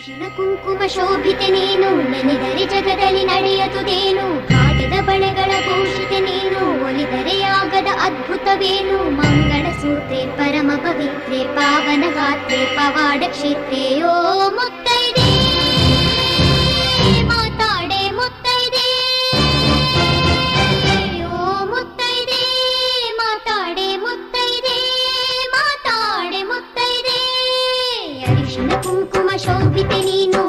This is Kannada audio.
ಅರಿಶಿಣ ಕುಂಕುಮ ಶೋಭಿತೆ ನೀನು ನೆನೆದರೆ ಜಗದಲ್ಲಿ ನಡೆಯದುದೇನು ಕಾಟದ ಬಳೆಗಳ ಭೂಷಿತೆ ನೀನು ಒಲಿದರೆ ಆಗದ ಅದ್ಭುತವೇನು ಮಂಗಳ ಸೂತ್ರೆ ಪರಮ ಪವಿತ್ರೆ ಪಾವನ ಗಾತ್ರೆ ಪವಾಡ ಕ್ಷೇತ್ರೆ ಓ ಮುತ್ತೈದೆ ಮಾತಾಡೆ ಮುತ್ತೈದೆ ಓ ಮುತ್ತೈದೆ ಮಾತಾಡೆ ಮುತ್ತೈದೆ ಮಾತಾಡೆ ಮುತ್ತೈದೆ ಅರಿಶಿನ ಕುಂಕುಮ ಶೋಭಿತೆ ನೀನು